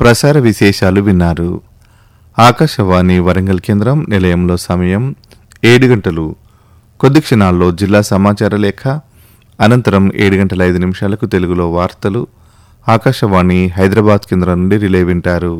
ప్రసార విశేషాలు విన్నారు ఆకాశవాణి వరంగల్ కేంద్రం నిలయంలో సమయం ఏడు గంటలు కొద్ది క్షణాల్లో జిల్లా సమాచార లేఖ అనంతరం ఏడు గంటల ఐదు నిమిషాలకు తెలుగులో వార్తలు ఆకాశవాణి హైదరాబాద్ కేంద్రం నుండి రిలే వింటారు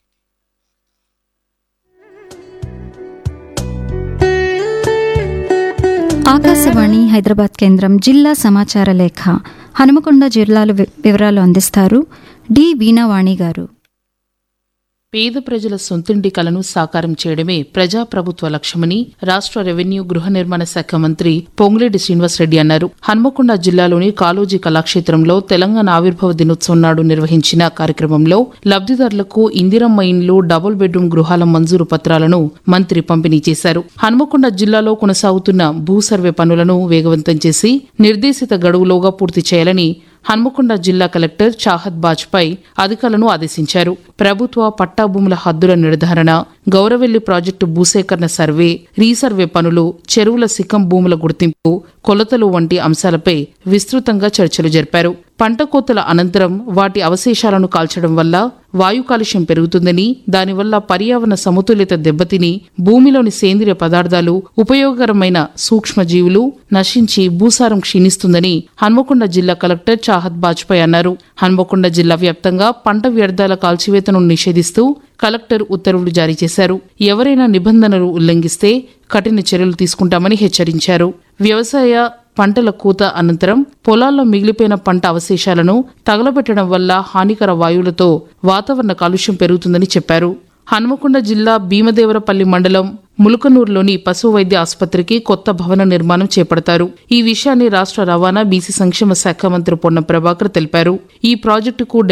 ఆకాశవాణి హైదరాబాద్ కేంద్రం జిల్లా సమాచార లేఖ హనుమకొండ జిల్లాల వి- వివరాలు అందిస్తారు డి వీణావాణి గారు పేద ప్రజల సొంతింటి కలను సాకారం చేయడమే ప్రజాప్రభుత్వ లక్ష్యమని రాష్ట్ర రెవెన్యూ గృహ నిర్మాణ శాఖ మంత్రి పొంగులేటి శ్రీనివాసరెడ్డి అన్నారు హన్మకొండ జిల్లాలోని కాలోజీ కళాక్షేత్రంలో తెలంగాణ ఆవిర్భావ దినోత్సవం నాడు నిర్వహించిన కార్యక్రమంలో లబ్దిదారులకు ఇందిరమ్మ ఇండ్లు డబుల్ బెడ్రూమ్ గృహాల మంజూరు పత్రాలను మంత్రి పంపిణీ చేశారు హన్మకొండ జిల్లాలో కొనసాగుతున్న భూ సర్వే పనులను వేగవంతం చేసి నిర్దేశిత గడువులోగా పూర్తి చేయాలని హన్మకొండ జిల్లా కలెక్టర్ చాహద్ బాజ్పాయ్ అధికారులను ఆదేశించారు ప్రభుత్వ పట్టా భూముల హద్దుల నిర్ధారణ గౌరవెల్లి ప్రాజెక్టు భూసేకరణ సర్వే రీసర్వే పనులు చెరువుల సిక్కం భూముల గుర్తింపు కొలతలు వంటి అంశాలపై విస్తృతంగా చర్చలు జరిపారు పంట కోతల అనంతరం వాటి అవశేషాలను కాల్చడం వల్ల వాయు కాలుష్యం పెరుగుతుందని దానివల్ల పర్యావరణ సమతుల్యత దెబ్బతిని భూమిలోని సేంద్రియ పదార్థాలు ఉపయోగకరమైన సూక్ష్మజీవులు నశించి భూసారం క్షీణిస్తుందని హన్మకొండ జిల్లా కలెక్టర్ చాహద్ బాజ్పాయ్ అన్నారు హన్మకొండ జిల్లా వ్యాప్తంగా పంట వ్యర్థాల కాల్చివేతను నిషేధిస్తూ కలెక్టర్ ఉత్తర్వులు జారీ చేశారు ఎవరైనా నిబంధనలు ఉల్లంఘిస్తే కఠిన చర్యలు తీసుకుంటామని హెచ్చరించారు వ్యవసాయ పంటల కూత అనంతరం పొలాల్లో మిగిలిపోయిన పంట అవశేషాలను తగలబెట్టడం వల్ల హానికర వాయువులతో వాతావరణ కాలుష్యం పెరుగుతుందని చెప్పారు హనుమకొండ జిల్లా భీమదేవరపల్లి మండలం ములుకనూరులోని పశు వైద్య ఆసుపత్రికి కొత్త భవన నిర్మాణం చేపడతారు ఈ విషయాన్ని రాష్ట్ర రవాణా బీసీ సంక్షేమ శాఖ మంత్రి పొన్న ప్రభాకర్ తెలిపారు ఈ ప్రాజెక్టుకు